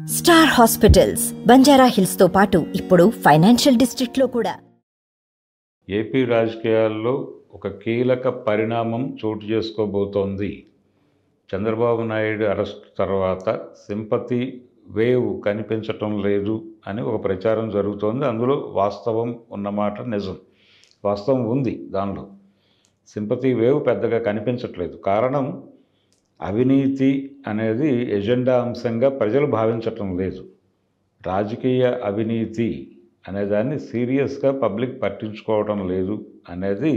star hospitals Banjara hills తో పాటు ఇప్పుడు ఫైనాన్షియల్ డిస్ట్రిక్ట్ లో కూడా ఏపీ రాజకీయాల్లో ఒక కీలక పరిణామం చోటు చేసుకోబోతోంది చంద్రబాబు నాయుడు అరెస్ట్ తర్వాత సింపతి వేవ్ కనిపించటం లేదు అని ఒక ప్రచారం జరుగుతోంది అందులో వాస్తవం ఉన్నమాట నిజం వాస్తవం ఉంది దానిలో సింపతి వేవ్ పెద్దగా కనిపించట్లేదు కారణం అవినీతి అనేది ఎజెండా అంశంగా ప్రజలు భావించటం లేదు రాజకీయ అవినీతి అనేదాన్ని సీరియస్గా పబ్లిక్ పట్టించుకోవడం లేదు అనేది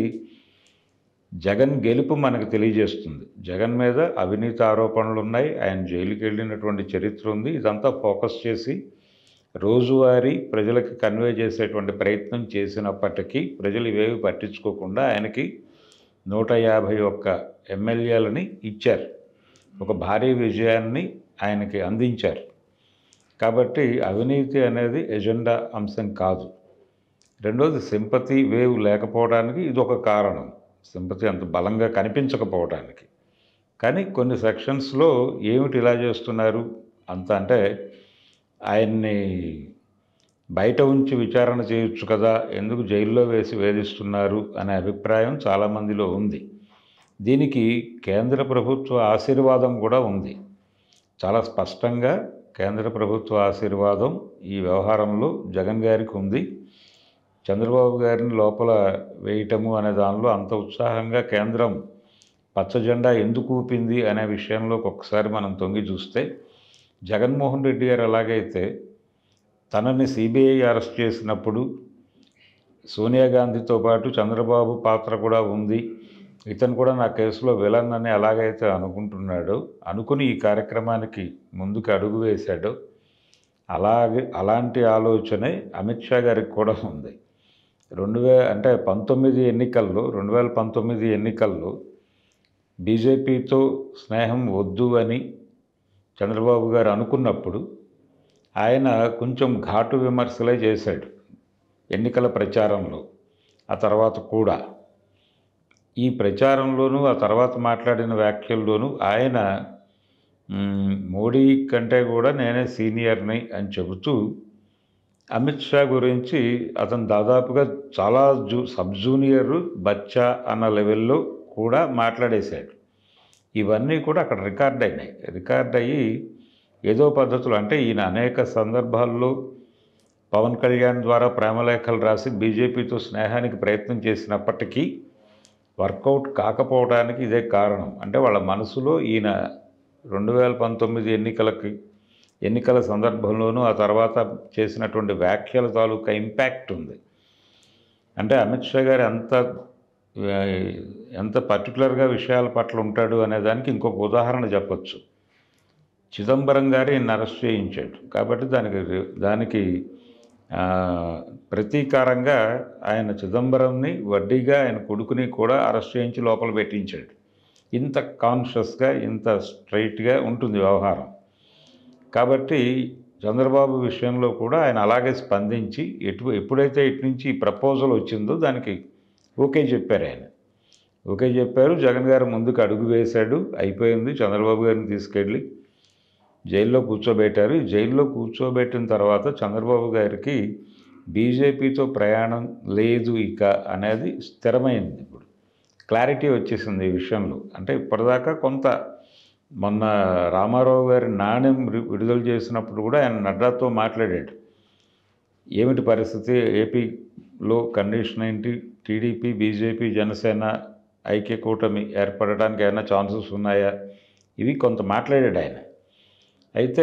జగన్ గెలుపు మనకు తెలియజేస్తుంది జగన్ మీద అవినీతి ఆరోపణలు ఉన్నాయి ఆయన జైలుకి వెళ్ళినటువంటి చరిత్ర ఉంది ఇదంతా ఫోకస్ చేసి రోజువారీ ప్రజలకి కన్వే చేసేటువంటి ప్రయత్నం చేసినప్పటికీ ప్రజలు ఇవేవి పట్టించుకోకుండా ఆయనకి నూట యాభై ఒక్క ఎమ్మెల్యేలని ఇచ్చారు ఒక భారీ విజయాన్ని ఆయనకి అందించారు కాబట్టి అవినీతి అనేది ఎజెండా అంశం కాదు రెండోది సింపతి వేవ్ లేకపోవడానికి ఇది ఒక కారణం సింపతి అంత బలంగా కనిపించకపోవడానికి కానీ కొన్ని సెక్షన్స్లో ఏమిటి ఇలా చేస్తున్నారు అంత అంటే ఆయన్ని బయట ఉంచి విచారణ చేయొచ్చు కదా ఎందుకు జైల్లో వేసి వేధిస్తున్నారు అనే అభిప్రాయం చాలామందిలో ఉంది దీనికి కేంద్ర ప్రభుత్వ ఆశీర్వాదం కూడా ఉంది చాలా స్పష్టంగా కేంద్ర ప్రభుత్వ ఆశీర్వాదం ఈ వ్యవహారంలో జగన్ గారికి ఉంది చంద్రబాబు గారిని లోపల వేయటము అనే దానిలో అంత ఉత్సాహంగా కేంద్రం పచ్చ జెండా ఎందుకు ఊపింది అనే విషయంలో ఒకసారి మనం తొంగి చూస్తే జగన్మోహన్ రెడ్డి గారు ఎలాగైతే తనని సిబిఐ అరెస్ట్ చేసినప్పుడు సోనియా గాంధీతో పాటు చంద్రబాబు పాత్ర కూడా ఉంది ఇతను కూడా నా కేసులో విలన్ అని ఎలాగైతే అనుకుంటున్నాడో అనుకుని ఈ కార్యక్రమానికి ముందుకు అడుగు వేశాడో అలాగే అలాంటి ఆలోచనే అమిత్ షా గారికి కూడా ఉంది రెండు వే అంటే పంతొమ్మిది ఎన్నికల్లో రెండు వేల పంతొమ్మిది ఎన్నికల్లో బీజేపీతో స్నేహం వద్దు అని చంద్రబాబు గారు అనుకున్నప్పుడు ఆయన కొంచెం ఘాటు విమర్శలే చేశాడు ఎన్నికల ప్రచారంలో ఆ తర్వాత కూడా ఈ ప్రచారంలోనూ ఆ తర్వాత మాట్లాడిన వ్యాఖ్యల్లోనూ ఆయన మ్, మోడీ కంటే కూడా నేనే సీనియర్ని అని చెబుతూ అమిత్ షా గురించి అతను దాదాపుగా చాలా జూ సబ్ జూనియర్ బచ్చా అన్న లెవెల్లో కూడా మాట్లాడేశాడు ఇవన్నీ కూడా అక్కడ రికార్డ్ అయినాయి రికార్డ్ అయ్యి ఏదో పద్ధతులు అంటే ఈయన అనేక సందర్భాల్లో పవన్ కళ్యాణ్ ద్వారా ప్రేమలేఖలు రాసి బీజేపీతో స్నేహానికి ప్రయత్నం చేసినప్పటికీ వర్కౌట్ కాకపోవడానికి ఇదే కారణం అంటే వాళ్ళ మనసులో ఈయన రెండు వేల పంతొమ్మిది ఎన్నికలకి ఎన్నికల సందర్భంలోనూ ఆ తర్వాత చేసినటువంటి వ్యాఖ్యల తాలూకా ఇంపాక్ట్ ఉంది అంటే అమిత్ షా గారు ఎంత ఆ, ఎంత పర్టికులర్గా విషయాల పట్ల ఉంటాడు అనే దానికి ఇంకొక ఉదాహరణ చెప్పొచ్చు చిదంబరం గారు ఈయన అరెస్ట్ చేయించాడు కాబట్టి దానికి రి- దానికి ఆ, ప్రతీకారంగా ఆయన చిదంబరంని వడ్డీగా ఆయన కొడుకుని కూడా అరెస్ట్ చేయించి లోపల పెట్టించాడు ఇంత కాన్షియస్గా ఇంత స్ట్రైట్గా ఉంటుంది వ్యవహారం కాబట్టి చంద్రబాబు విషయంలో కూడా ఆయన అలాగే స్పందించి ఎటు ఎప్పుడైతే ఇటు నుంచి ఈ ప్రపోజల్ వచ్చిందో దానికి ఓకే చెప్పారు ఆయన ఓకే చెప్పారు జగన్ గారు ముందుకు అడుగు వేశాడు అయిపోయింది చంద్రబాబు గారిని తీసుకెళ్ళి జైల్లో కూర్చోబెట్టారు ఈ జైల్లో కూర్చోబెట్టిన తర్వాత చంద్రబాబు గారికి బీజేపీతో ప్రయాణం లేదు ఇక అనేది స్థిరమైంది ఇప్పుడు క్లారిటీ వచ్చేసింది ఈ విషయంలో అంటే ఇప్పటిదాకా కొంత మొన్న రామారావు గారి నాణ్యం రి- విడుదల చేసినప్పుడు కూడా ఆయన నడ్డాతో మాట్లాడాడు ఏమిటి పరిస్థితి ఏపీలో కండిషన్ ఏంటి టీడీపీ బీజేపీ జనసేన ఐక్య కూటమి ఏర్పడడానికి ఏమైనా ఛాన్సెస్ ఉన్నాయా ఇవి కొంత మాట్లాడాడు ఆయన అయితే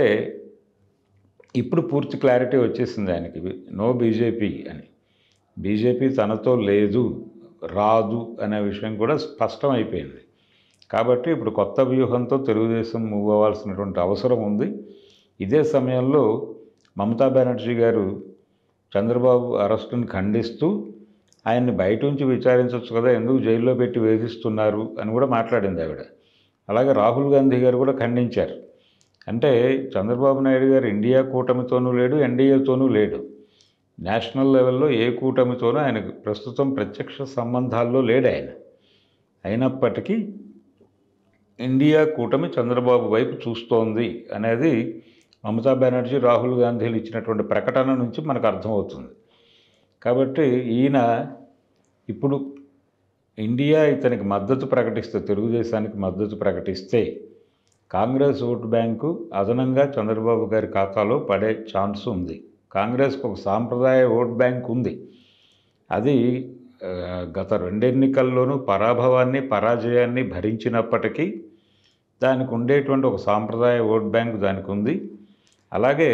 ఇప్పుడు పూర్తి క్లారిటీ వచ్చేసింది ఆయనకి నో బీజేపీ అని బీజేపీ తనతో లేదు రాదు అనే విషయం కూడా స్పష్టం అయిపోయింది కాబట్టి ఇప్పుడు కొత్త వ్యూహంతో తెలుగుదేశం మూవ్ అవ్వాల్సినటువంటి అవసరం ఉంది ఇదే సమయంలో మమతా బెనర్జీ గారు చంద్రబాబు అరెస్టును ఖండిస్తూ ఆయన్ని బయట నుంచి విచారించవచ్చు కదా ఎందుకు జైల్లో పెట్టి వేధిస్తున్నారు అని కూడా మాట్లాడింది ఆవిడ అలాగే రాహుల్ గాంధీ గారు కూడా ఖండించారు అంటే చంద్రబాబు నాయుడు గారు ఇండియా కూటమితోనూ లేడు ఎన్డీఏతోనూ లేడు నేషనల్ లెవెల్లో ఏ కూటమితోనూ ఆయనకు ప్రస్తుతం ప్రత్యక్ష సంబంధాల్లో లేడు ఆయన అయినప్పటికీ ఇండియా కూటమి చంద్రబాబు వైపు చూస్తోంది అనేది మమతా బెనర్జీ రాహుల్ గాంధీలు ఇచ్చినటువంటి ప్రకటన నుంచి మనకు అర్థమవుతుంది కాబట్టి ఈయన ఇప్పుడు ఇండియా ఇతనికి మద్దతు ప్రకటిస్తే తెలుగుదేశానికి మద్దతు ప్రకటిస్తే కాంగ్రెస్ ఓటు బ్యాంకు అదనంగా చంద్రబాబు గారి ఖాతాలో పడే ఛాన్స్ ఉంది కాంగ్రెస్కి ఒక సాంప్రదాయ ఓట్ బ్యాంక్ ఉంది అది ఆ, గత రెండెన్నికల్లోనూ పరాభవాన్ని పరాజయాన్ని భరించినప్పటికీ దానికి ఉండేటువంటి ఒక సాంప్రదాయ ఓట్ బ్యాంక్ దానికి ఉంది అలాగే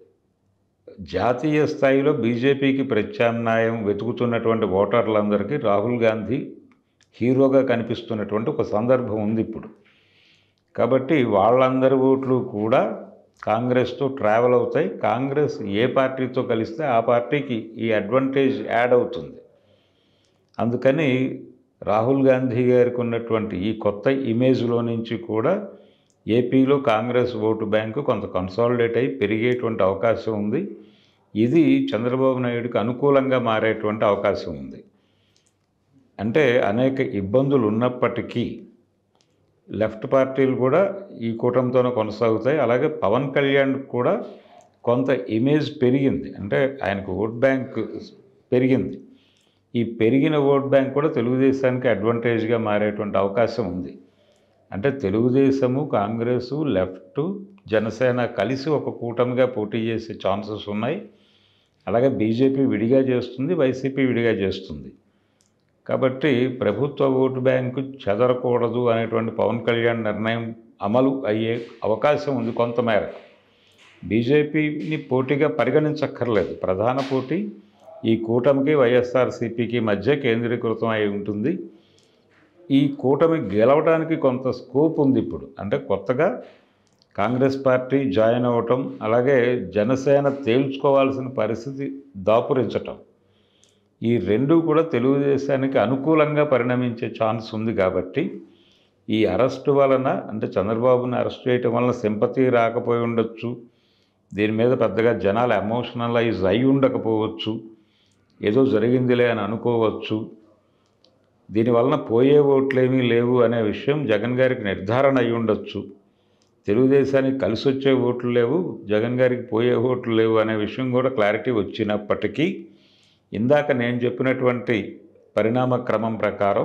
జాతీయ స్థాయిలో బీజేపీకి ప్రత్యామ్నాయం వెతుకుతున్నటువంటి ఓటర్లందరికీ రాహుల్ గాంధీ హీరోగా కనిపిస్తున్నటువంటి ఒక సందర్భం ఉంది ఇప్పుడు కాబట్టి వాళ్ళందరి ఓట్లు కూడా కాంగ్రెస్తో ట్రావెల్ అవుతాయి కాంగ్రెస్ ఏ పార్టీతో కలిస్తే ఆ పార్టీకి ఈ అడ్వాంటేజ్ యాడ్ అవుతుంది అందుకని రాహుల్ గాంధీ గారికి ఉన్నటువంటి ఈ కొత్త ఇమేజ్లో నుంచి కూడా ఏపీలో కాంగ్రెస్ ఓటు బ్యాంకు కొంత కన్సాలిడేట్ అయి పెరిగేటువంటి అవకాశం ఉంది ఇది చంద్రబాబు నాయుడుకి అనుకూలంగా మారేటువంటి అవకాశం ఉంది అంటే అనేక ఇబ్బందులు ఉన్నప్పటికీ లెఫ్ట్ పార్టీలు కూడా ఈ కూటమితోనే కొనసాగుతాయి అలాగే పవన్ కళ్యాణ్ కూడా కొంత ఇమేజ్ పెరిగింది అంటే ఆయనకు ఓట్ బ్యాంక్ పెరిగింది ఈ పెరిగిన ఓట్ బ్యాంక్ కూడా తెలుగుదేశానికి అడ్వాంటేజ్గా మారేటువంటి అవకాశం ఉంది అంటే తెలుగుదేశము కాంగ్రెసు లెఫ్ట్ జనసేన కలిసి ఒక కూటమిగా పోటీ చేసే ఛాన్సెస్ ఉన్నాయి అలాగే బీజేపీ విడిగా చేస్తుంది వైసీపీ విడిగా చేస్తుంది కాబట్టి ప్రభుత్వ ఓటు బ్యాంకు చెదరకూడదు అనేటువంటి పవన్ కళ్యాణ్ నిర్ణయం అమలు అయ్యే అవకాశం ఉంది కొంతమేరకు బీజేపీని పోటీగా పరిగణించక్కర్లేదు ప్రధాన పోటీ ఈ కూటమికి వైఎస్ఆర్సీపీకి మధ్య కేంద్రీకృతం అయి ఉంటుంది ఈ కూటమి గెలవడానికి కొంత స్కోప్ ఉంది ఇప్పుడు అంటే కొత్తగా కాంగ్రెస్ పార్టీ జాయిన్ అవ్వటం అలాగే జనసేన తేల్చుకోవాల్సిన పరిస్థితి దాపురించటం ఈ రెండు కూడా తెలుగుదేశానికి అనుకూలంగా పరిణమించే ఛాన్స్ ఉంది కాబట్టి ఈ అరెస్టు వలన అంటే చంద్రబాబుని అరెస్ట్ చేయటం వలన సింపతి రాకపోయి ఉండొచ్చు దీని మీద పెద్దగా జనాలు ఎమోషనలైజ్ అయి ఉండకపోవచ్చు ఏదో జరిగిందిలే అని అనుకోవచ్చు దీనివలన పోయే ఓట్లేమీ లేవు అనే విషయం జగన్ గారికి నిర్ధారణ అయి ఉండొచ్చు తెలుగుదేశానికి కలిసి వచ్చే ఓట్లు లేవు జగన్ గారికి పోయే ఓట్లు లేవు అనే విషయం కూడా క్లారిటీ వచ్చినప్పటికీ ఇందాక నేను చెప్పినటువంటి పరిణామ క్రమం ప్రకారం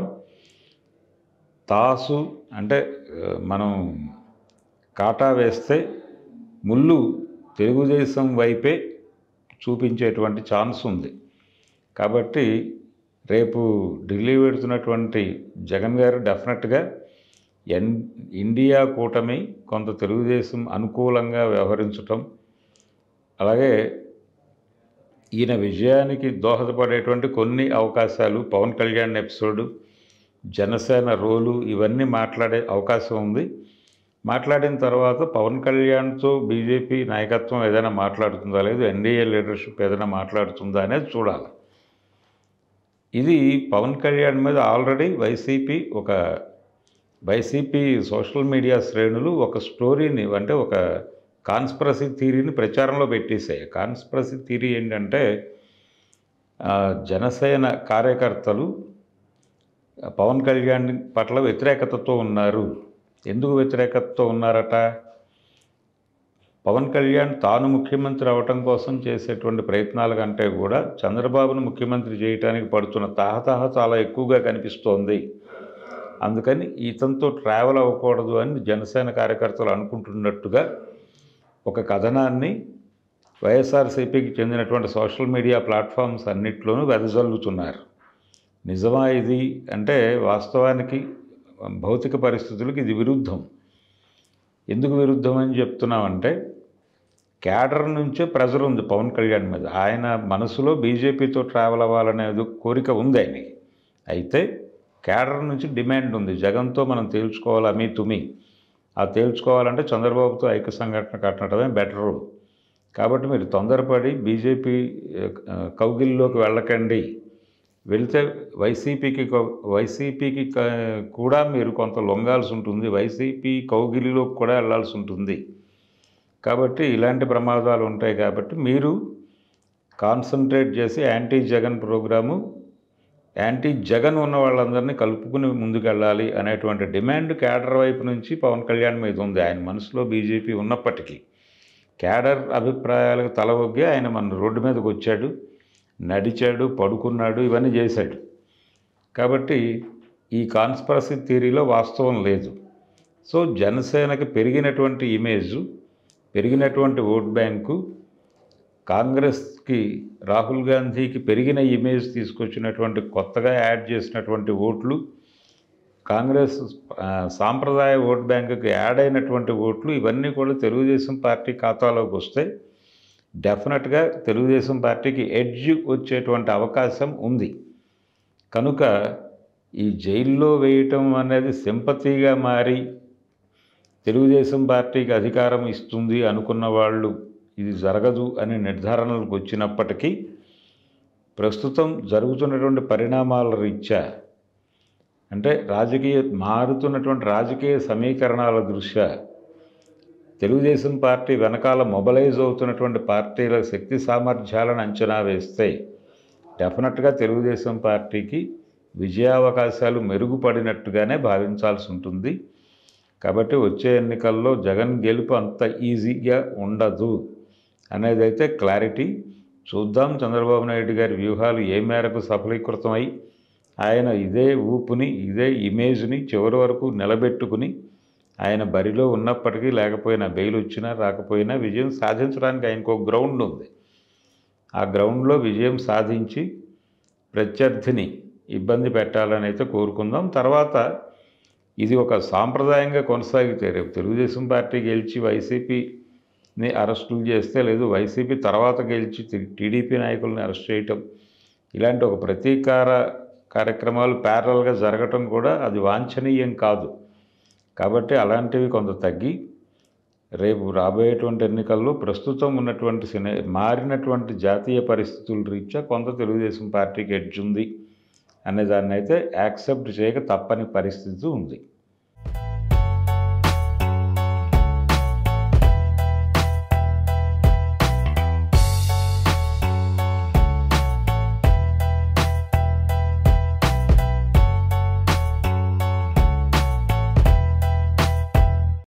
తాసు అంటే ఆ, మనం కాటా వేస్తే ముళ్ళు తెలుగుదేశం వైపే చూపించేటువంటి ఛాన్స్ ఉంది కాబట్టి రేపు ఢిల్లీ పెడుతున్నటువంటి జగన్ గారు డెఫినెట్గా ఎన్ ఇండియా కూటమి కొంత తెలుగుదేశం అనుకూలంగా వ్యవహరించటం అలాగే ఈయన విజయానికి దోహదపడేటువంటి కొన్ని అవకాశాలు పవన్ కళ్యాణ్ ఎపిసోడు జనసేన రోలు ఇవన్నీ మాట్లాడే అవకాశం ఉంది మాట్లాడిన తర్వాత పవన్ కళ్యాణ్తో బీజేపీ నాయకత్వం ఏదైనా మాట్లాడుతుందా లేదు ఎన్డీఏ లీడర్షిప్ ఏదైనా మాట్లాడుతుందా అనేది చూడాలి ఇది పవన్ కళ్యాణ్ మీద ఆల్రెడీ వైసీపీ ఒక వైసీపీ సోషల్ మీడియా శ్రేణులు ఒక స్టోరీని అంటే ఒక కాన్స్పరసీ థీరీని ప్రచారంలో పెట్టేశాయి కాన్స్పరసీ థీరీ ఏంటంటే ఆ, జనసేన కార్యకర్తలు పవన్ కళ్యాణ్ పట్ల వ్యతిరేకతతో ఉన్నారు ఎందుకు వ్యతిరేకతతో ఉన్నారట పవన్ కళ్యాణ్ తాను ముఖ్యమంత్రి అవటం కోసం చేసేటువంటి ప్రయత్నాల కంటే కూడా చంద్రబాబును ముఖ్యమంత్రి చేయడానికి పడుతున్న తాహతాహ చాలా ఎక్కువగా కనిపిస్తోంది అందుకని ఇతనితో ట్రావెల్ అవ్వకూడదు అని జనసేన కార్యకర్తలు అనుకుంటున్నట్టుగా ఒక కథనాన్ని వైఎస్ఆర్సీపీకి చెందినటువంటి సోషల్ మీడియా ప్లాట్ఫామ్స్ అన్నిట్లోనూ వెదజల్లుతున్నారు నిజమా ఇది అంటే వాస్తవానికి భౌతిక పరిస్థితులకు ఇది విరుద్ధం ఎందుకు విరుద్ధం అని చెప్తున్నామంటే క్యాడర్ నుంచే ప్రెజర్ ఉంది పవన్ కళ్యాణ్ మీద ఆయన మనసులో బీజేపీతో ట్రావెల్ అవ్వాలనేది కోరిక ఉంది ఆయనకి అయితే క్యాడర్ నుంచి డిమాండ్ ఉంది జగన్తో మనం తేల్చుకోవాలి అమీ తుమి ఆ తేల్చుకోవాలంటే చంద్రబాబుతో ఐక్య సంఘటన కట్టడమే బెటరు కాబట్టి మీరు తొందరపడి బీజేపీ ఆ, కౌగిల్లోకి వెళ్ళకండి వెళితే వైసీపీకి కౌ- వైసీపీకి క- కూడా మీరు కొంత లొంగాల్సి ఉంటుంది వైసీపీ కౌగిలిలోకి కూడా వెళ్ళాల్సి ఉంటుంది కాబట్టి ఇలాంటి ప్రమాదాలు ఉంటాయి కాబట్టి మీరు కాన్సన్ట్రేట్ చేసి anti Jagan programme anti Jagan ఉన్న వాళ్ళందరినీ కలుపుకుని ముందుకెళ్ళాలి అనేటువంటి డిమాండ్ కేడర్ వైపు నుంచి పవన్ కళ్యాణ్ మీద ఉంది ఆయన మనసులో బీజేపీ ఉన్నప్పటికీ క్యాడర్ అభిప్రాయాలకు తల ఒగ్గి ఆయన మన రోడ్డు మీదకి వచ్చాడు నడిచాడు పడుకున్నాడు ఇవన్నీ చేశాడు కాబట్టి ఈ కాన్స్పరసీ థియరీలో వాస్తవం లేదు సో జనసేనకి పెరిగినటువంటి ఇమేజ్ పెరిగినటువంటి ఓట్ బ్యాంకు కాంగ్రెస్కి రాహుల్ గాంధీకి పెరిగిన ఇమేజ్ తీసుకొచ్చినటువంటి కొత్తగా యాడ్ చేసినటువంటి ఓట్లు కాంగ్రెస్ ఆ, సాంప్రదాయ ఓట్ బ్యాంకుకి యాడ్ అయినటువంటి ఓట్లు ఇవన్నీ కూడా తెలుగుదేశం పార్టీ ఖాతాలోకి వస్తే డెఫినెట్గా తెలుగుదేశం పార్టీకి ఎడ్జ్ వచ్చేటువంటి అవకాశం ఉంది కనుక ఈ జైల్లో వేయటం అనేది సింపతిగా మారి తెలుగుదేశం పార్టీకి అధికారం ఇస్తుంది అనుకున్న వాళ్ళు ఇది జరగదు అనే నిర్ధారణలకు వచ్చినప్పటికీ ప్రస్తుతం జరుగుతున్నటువంటి పరిణామాల రీత్యా అంటే రాజకీయ మారుతున్నటువంటి రాజకీయ సమీకరణాల దృష్ట్యా తెలుగుదేశం పార్టీ వెనకాల మొబలైజ్ అవుతున్నటువంటి పార్టీల శక్తి సామర్థ్యాలను అంచనా వేస్తే డెఫినెట్గా తెలుగుదేశం పార్టీకి విజయావకాశాలు మెరుగుపడినట్టుగానే భావించాల్సి ఉంటుంది కాబట్టి వచ్చే ఎన్నికల్లో జగన్ గెలుపు అంత ఈజీగా ఉండదు అనేది అయితే క్లారిటీ చూద్దాం చంద్రబాబు నాయుడు గారి వ్యూహాలు ఏ మేరకు సఫలీకృతమై ఆయన ఇదే ఊపుని ఇదే ఇమేజ్ని చివరి వరకు నిలబెట్టుకుని ఆయన బరిలో ఉన్నప్పటికీ లేకపోయినా బెయిల్ వచ్చినా రాకపోయినా విజయం సాధించడానికి ఆయనకు ఒక గ్రౌండ్ ఉంది ఆ గ్రౌండ్లో విజయం సాధించి ప్రత్యర్థిని ఇబ్బంది పెట్టాలని అయితే కోరుకుందాం తర్వాత ఇది ఒక సాంప్రదాయంగా కొనసాగితే రేపు తెలుగుదేశం పార్టీ గెలిచి వైసీపీని అరెస్టులు చేస్తే లేదు వైసీపీ తర్వాత గెలిచి టి- టీడీపీ నాయకుల్ని అరెస్ట్ చేయటం ఇలాంటి ఒక ప్రతీకార కార్యక్రమాలు ప్యారల్గా జరగటం కూడా అది వాంఛనీయం కాదు కాబట్టి అలాంటివి కొంత తగ్గి రేపు రాబోయేటువంటి ఎన్నికల్లో ప్రస్తుతం ఉన్నటువంటి సినే మారినటువంటి జాతీయ పరిస్థితుల రీత్యా కొంత తెలుగుదేశం పార్టీకి ఎడ్జ్ ఉంది అనే దాన్ని అయితే యాక్సెప్ట్ చేయక తప్పని పరిస్థితి ఉంది